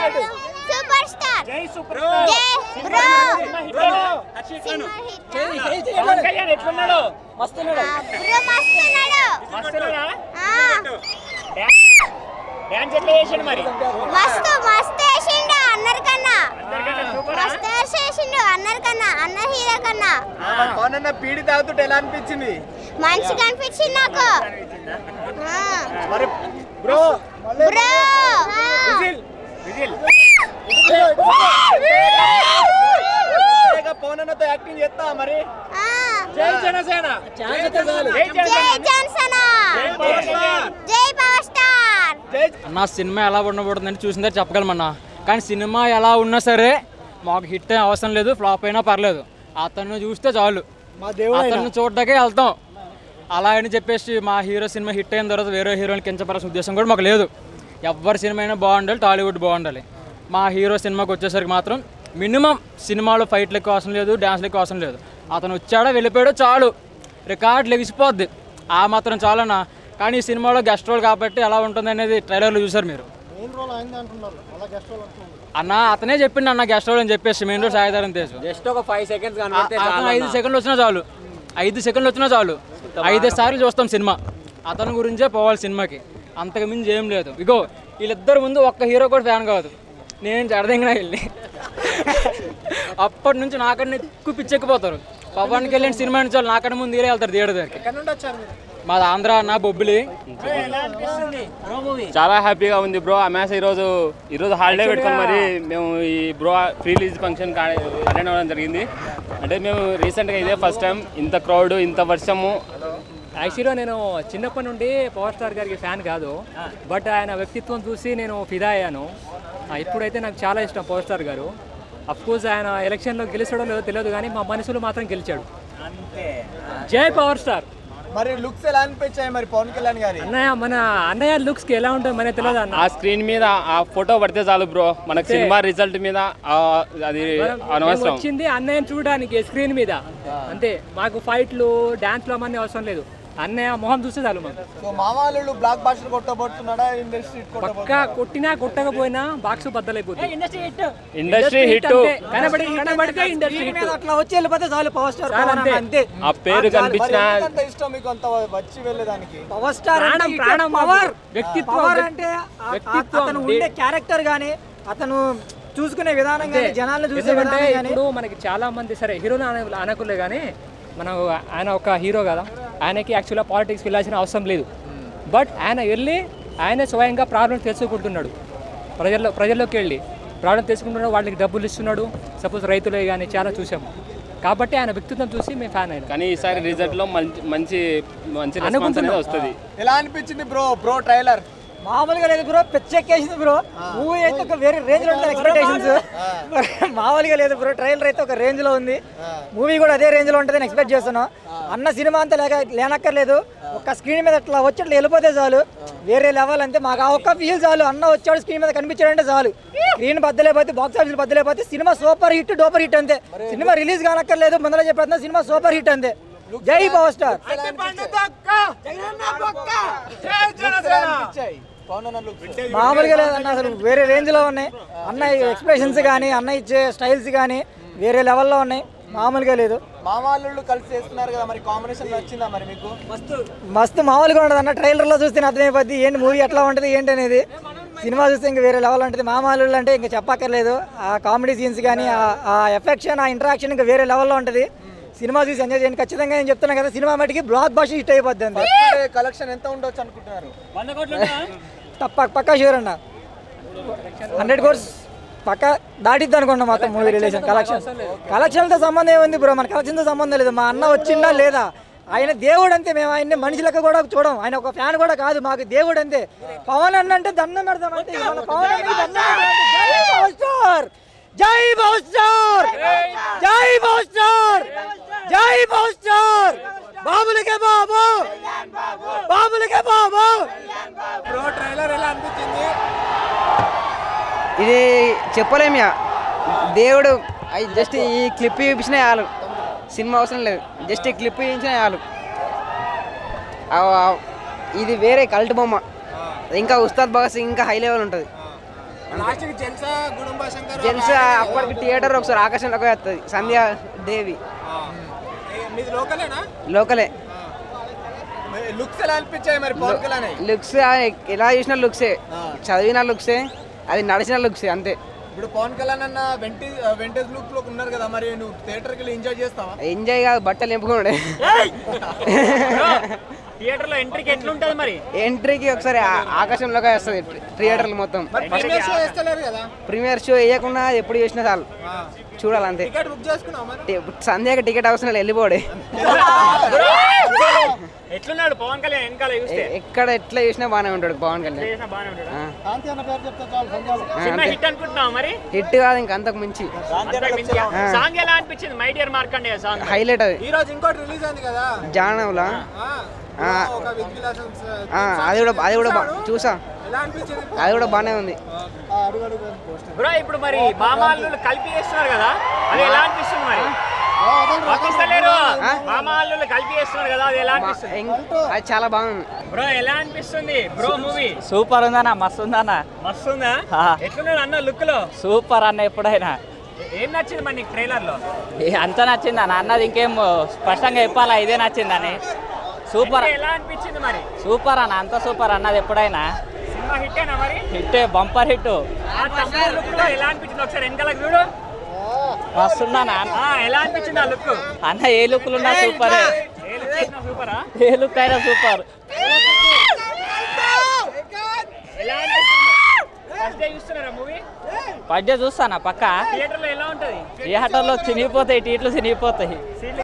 Super star జై super జై bro cinema hit cinema hit Pawan Kalyan ఎట్లున్నాడు మస్తున్నాడు ఆ, బ్రో మస్తున్నాడు మస్తున్నాడా ఆ, డాన్స్ ఎట్లా చేసిండు మరి మస్తు మస్తు వేసిండు అన్నర్ కన్నా అందరికన్నా సూపరా మస్తు వేసిండు అన్నర్ కన్నా అన్నర్ హీరో కన్నా పవన్ అన్న పీడి తాగుతుంటే ఎలా అనిపించింది మంచిగా అనిపించింది నాకు ఆ, మరి బ్రో బ్రో ఆ. విజిల్ విజిల్ పవన్ అన్నతో యాక్టింగ్ చేస్తా మరి ఆ. జై జనసేన ఛాన్స్ అయితే చాలు జై జై జనసేన జాన్సన్ జై పవన్ కళ్యాణ్ జై పవర్ స్టార్ జై అన్న సినిమా ఎలా ఉండబోతుందని చూసిందే చెప్పగలమన్నా కానీ సినిమా ఎలా ఉన్నా సరే మాకు హిట్ అయ్యే అవసరం లేదు ఫ్లాప్ అయినా పర్లేదు అతను చూస్తే చాలు మా దేవుడు అతన్ని చూడటాకే వెళ్తాం అలా అని చెప్పేసి మా హీరో సినిమా హిట్ అయిన తర్వాత వేరే హీరోని కించపరాల్సిన ఉద్దేశం కూడా మాకు లేదు ఎవరి సినిమా అయినా బాగుండాలి టాలీవుడ్ బాగుండాలి మా హీరో సినిమాకి వచ్చేసరికి మాత్రం మినిమం సినిమాలో ఫైట్లు ఎక్కువ అవసరం లేదు డ్యాన్స్లు ఎక్కువ అవసరం లేదు అతను వచ్చాడో వెళ్ళిపోయాడో చాలు రికార్డ్ లెగిసిపోద్ది ఆ మాత్రం చాలన్నా కానీ ఈ సినిమాలో గెస్ట్ రోల్ కాబట్టి ఎలా ఉంటుంది అనేది ట్రైలర్లో చూసారు మీరు అన్న అతనే చెప్పిండు అన్న గెస్ట్ రోల్ అని చెప్పేసి main road Sai Dharam Teju just ఒక ఫైవ్ సెకండ్స్ అతను ఐదు సెకండ్లు వచ్చినా చాలు ఐదు సెకండ్లు వచ్చినా చాలు ఐదు సార్లు చూస్తాం సినిమా అతని గురించే పోవాలి సినిమాకి అంతకు మించి ఏం లేదు ఇగో వీళ్ళిద్దరు ముందు ఒక్క హీరో కూడా ఫ్యాన్ కాదు నేను జడదంగా వెళ్ళి అప్పటి నుంచి నాకన్నా ఎక్కువ పిచ్చెక్కిపోతారు పవన్ కళ్యాణ్ సినిమా నుంచి వాళ్ళు నాకన్నా ముందు హీరో వెళ్తారు థియేటర్ దగ్గరికి మాది ఆంధ్ర నా బొబ్బిలి ఎలా అనిపిస్తుంది బ్రో మూవీ చాలా హ్యాపీగా ఉంది బ్రో అమాస ఈరోజు ఈరోజు హాలిడే పెట్టుకొని మరి మేము ఈ bro pre release function attend అవ్వడం జరిగింది అంటే మేము రీసెంట్గా ఇదే ఫస్ట్ టైం ఇంత క్రౌడ్ ఇంత వర్షము యాక్చువల్గా నేను చిన్నప్పటి నుండి పవర్ స్టార్ గారికి ఫ్యాన్ కాదు బట్ ఆయన వ్యక్తిత్వం చూసి నేను ఫిదా అయ్యాను ఆ, ఇప్పుడైతే నాకు చాలా ఇష్టం పవర్ స్టార్ గారు కోర్స్ ఆయన ఎలక్షన్లో గెలిచడం లేదో తెలియదు కానీ మా మనసులో మాత్రం గెలిచాడు అంతే జై పవర్ స్టార్ మరి లుక్స్ ఎలా అనిపించాయి మరి పవన్ కళ్యాణ్ గారి అన్నయ్య మన అన్నయ్య లుక్స్కి ఎలా ఉంటుంది మనకి తెలియదు అన్న ఆ స్క్రీన్ మీద ఆ ఫోటో పడితే చాలు బ్రో మనకు సినిమా రిజల్ట్ మీద ఆ, అది మేము అనవసరం వచ్చింది అన్నయ్యని చూడడానికి స్క్రీన్ మీద అంతే మాకు ఫైట్లు డాన్స్లు అవన్నీ అవసరం లేదు అన్నయ్య మొహం చూస్తే చాలు మాకు సో మామాలు బ్లాక్ బాస్టర్ కొట్టబోతున్నాడా ఇండస్ట్రీ పక్కా కొట్టినా కొట్టకపోయినా బాక్స్ బద్దలైపోతుంది ఇండస్ట్రీ హిట్ అంతే. కనబడి కనబడితే ఇండస్ట్రీ హిట్ అట్లా వచ్చి వెళ్ళిపోతే చాలు పవర్ స్టార్ చాలు అంతే. అంతే ఆ పేరు కనిపించిన అంత ఇష్టం మీకు అంత వచ్చి వెళ్ళేదానికి పవర్ స్టార్ ప్రాణం, అంటే ప్రాణం మాకు. పవర్ వ్యక్తిత్వం, పవర్ వ్యక్- అంటే ఆ- వ్యక్తిత్వం, అతను దే- ఉండే క్యారెక్టర్ గానీ అతను చూసుకునే విధానం అంతే. కానీ జనాలను చూసే ఎందుకంటే విధానం కానీ ఇప్పుడు మనకి చాలా మంది సరే హీరోలు అన అనకులే కానీ మనం ఆయన ఒక హీరో కదా ఆయనకి యాక్చువల్గా పాలిటిక్స్కి వెళ్ళాల్సిన అవసరం లేదు బట్ ఆయన వెళ్ళి ఆయనే స్వయంగా ప్రాబ్లం తెలుసుకుంటున్నాడు ప్రజల్లో ప్రజల్లోకి వెళ్ళి ప్రాబ్లం తెలుసుకుంటున్నాడు వాళ్ళకి డబ్బులు ఇస్తున్నాడు సపోజ్ రైతులే కానీ చాలా చూసాము కాబట్టి ఆయన వ్యక్తిత్వం చూసి మేము ఫ్యాన్ అయినా కానీ ఈసారి రిజల్ట్ లో మంచి మంచి మంచి రెస్పాన్స్ అనేది వస్తుంది ఎలా అనిపించింది బ్రో బ్రో ట్రైలర్ మామూలుగా లేదు బ్రో పిచ్చెక్కేసింది బ్రో మూవీ అయితే ఒక వేరే రేంజ్ లో ఉంటుంది ఎక్స్పెక్టేషన్స్ మామూలుగా లేదు బ్రో ట్రైలర్ అయితే ఒక రేంజ్ లో ఉంది మూవీ కూడా అదే రేంజ్ లో ఉంటుందని ఎక్స్పెక్ట్ చేస్తున్నాం అన్న సినిమా అంతా లేక లేనక్కర్లేదు ఒక స్క్రీన్ మీద అట్లా వచ్చి అట్లా వెళ్ళిపోతే చాలు వేరే లెవెల్ అంతే మాకు ఆ ఒక్క ఫీల్ చాలు అన్న వచ్చాడు స్క్రీన్ మీద కనిపించాడంటే చాలు స్క్రీన్ బద్దలేకపోతే బాక్స్ ఆఫీస్ బద్దలేకపోతే cinema super hit duper hit అంతే సినిమా రిలీజ్ కానక్కర్లేదు ముందర చెప్పేస్తున్నా సినిమా సూపర్ హిట్ అంతే జై పవర్ స్టార్ పవన్ అన్న లుక్స్ మామూలుగా లేదన్న అసలు వేరే రేంజ్ లో ఉన్నాయి అన్న ఎక్స్ప్రెషన్స్ కానీ అన్న ఇచ్చే స్టైల్స్ కానీ వేరే లెవెల్లో ఉన్నాయి మామూలుగా లేదు మామాళ్ళు కలిసి చేస్తున్నారు కదా మరి కాంబినేషన్ నచ్చిందా మరి మీకు మస్తు మామూలుగా ఉండదు అన్న ట్రైలర్లో చూస్తే అర్థమైపోద్ది ఏంటి మూవీ ఎట్లా ఉంటుంది ఏంటి అనేది సినిమా చూస్తే ఇంకా వేరే లెవెల్ ఉంటుంది మామూలు అంటే ఇంకా చెప్పక్కర్లేదు ఆ కామెడీ సీన్స్ కానీ ఆ- ఆ ఎఫెక్షన్ ఆ ఇంటరాక్షన్ ఇంకా వేరే లెవెల్లో ఉంటుంది సినిమా చూసి ఎంజాయ్ చేయండి ఖచ్చితంగా నేను చెప్తున్నా కదా సినిమా మటుకి బ్లాక్ బాష్ హిట్ అయిపోద్ది అంతే కలెక్షన్ ఎంత ఉండొచ్చు అనుకుంటున్నారు వంద కోట్లు ఉందా? తప్ప పక్కా షూర్ అన్న హండ్రెడ్ కోర్స్ పక్క దాటిద్ది అనుకున్నా మొత్తం మూవీ రిలేషన్ కలెక్షన్ కలెక్షన్తో సంబంధం ఏముంది బ్రో మన కలెక్షన్తో సంబంధం లేదు మా అన్న వచ్చిందా లేదా ఆయన దేవుడు అంతే మేము ఆయన్ని మనిషి లెక్క కూడా చూడం ఆయన ఒక ఫ్యాన్ కూడా కాదు మాకు దేవుడు అంతే పవన్ అన్న అంటే దండం పెడతాం అంటే ఇవాళ పవన్ అన్నకి దండం పెడతాం. జై పవర్ స్టార్ జై పవర్ స్టార్ జై పవర్ స్టార్ బాబులకే బాబు బాబులకే బాబు బ్రో ట్రైలర్ ఎలా అనిపించింది ఇది చెప్పలేము ఇక దేవుడు అయి జస్ట్ ఈ క్లిప్ చూపించినా చాలు సినిమా అవసరం లేదు జస్ట్ ఈ క్లిప్ చూపించినా చాలు ఆ- ఆ- ఇది వేరే కల్ట్ బొమ్మ ఇంకా ఉస్తాద్ భగత్ సింగ్ ఇంకా హై లెవెల్ ఉంటుంది లాస్ట్కి జెల్సా గుడుంబ శంకర్ జెంట్స్ అప్పటికి థియేటర్ ఒకసారి ఆకాశంలోకి వస్తుంది సంధ్య దేవి మీది లోకలేనా లోకలే లుక్స్ ఎలా అనిపించాయి మరి పవన్ కళ్యాణ్ లుక్స్ ఎలా చూసిన లుక్సే చదివిన లుక్సే అది నడిచిన లుక్సే అంతే ఇప్పుడు పవన్ కళ్యాణ్ అన్న వెంటేజ్ వెంటేజ్ లుక్ లో ఉన్నారు కదా మరి నువ్వు థియేటర్కి వెళ్ళి ఎంజాయ్ చేస్తావా ఎంజాయ్ కాదు బట్టలు నింపుకున్నాడే థియేటర్ లో ఎంట్రీకి ఎట్లుంటది మరి ఎంట్రీకి ఒకసారి ఆ- ఆకాశంలోకి వస్తుంది థియేటర్లు మొత్తం మరి ప్రీమియర్ షో వేస్తలేరు కదా ప్రీమియర్ షో వేయకుండా అది ఎప్పుడు చూసినా చాలు చూడాలంతే టికెట్ బుక్ చేసుకున్నావు మరి టి- సంధ్యకి టికెట్ అవసరం లేదు వెళ్ళిపోడే ఎట్లున్నాడు పవన్ కళ్యాణ్ వెనకాల చూస్తే ఎ- ఎక్కడ ఎట్లా చూసినా బాగానే ఉంటాడు పవన్ కళ్యాణ్ చేసినా బాగానే ఉంటాడు ఆ. ఆ, సినిమా అంతే హిట్ అనుకుంటున్నావు మరి హిట్ కాదు ఇంక అంతకు మించి అంతకు మించి ఆ. సాంగ్ ఎలా అనిపించింది my dear Markande song highlight అది ఈ రోజు ఇంకోటి రిలీజ్ అయింది కదా జానవులా ఆ, ఆ. ఒక విత్ విలాసం ఆ, అది కూడా అది కూడా బా- చూసా ఎలా అనిపించింది అది కూడా బాగానే ఉంది బ్రో ఇప్పుడు మరి మామాళ్ళు కలిపి చేస్తున్నారు కదా అది ఎలా అనిపిస్తుంది మరి పంపిస్తలేరు మామాళ్ళు కలిపి చేస్తున్నారు కదా అది ఎలా అనిపిస్తుంది ఇం- అది చాలా బాగుంది బ్రో ఎలా అనిపిస్తుంది బ్రో మూవీ సూపర్ ఉందన్న మస్తు ఉందన్న మస్తుందా ఆ. ఎట్లున్నాడు అన్న లుక్ లో సూపర్ అన్న ఎప్పుడైనా ఏం నచ్చింది మరి నీకు ట్రైలర్ లో ఏ అంత నచ్చింది అన్న అన్నది ఇంకేం స్పష్టంగా చెప్పాలా ఇదే నచ్చిందని సూపర్ అంటే ఎలా అనిపించింది మరి సూపర్ అన్న అంత సూపర్ అన్నది ఎప్పుడైనా సినిమా హిట్టేనా మరి హిట్ బంపర్ హిట్ ఆ తమ్ముడు లుక్ లో ఎలా అనిపించింది ఒకసారి వెనకాలకు చూడు మస్తు ఉందన్న ఆ, ఎలా అనిపించింది ఆ లుక్ అన్న ఏ లుక్లు ఉన్నా సూపర్ ఏ లుక్ చేసినా సూపరా ఏ లుక్ అయినా సూపర్ ఎలా అనిపిస్తుంది ఫస్ట్ డే చూస్తున్నారా మూవీ పద్య చూస్తానా పక్క థియేటర్ లో ఎలా ఉంటది ఏ హటల్లో చినిగిపోతాయి టీట్లు చినిగిపోతాయి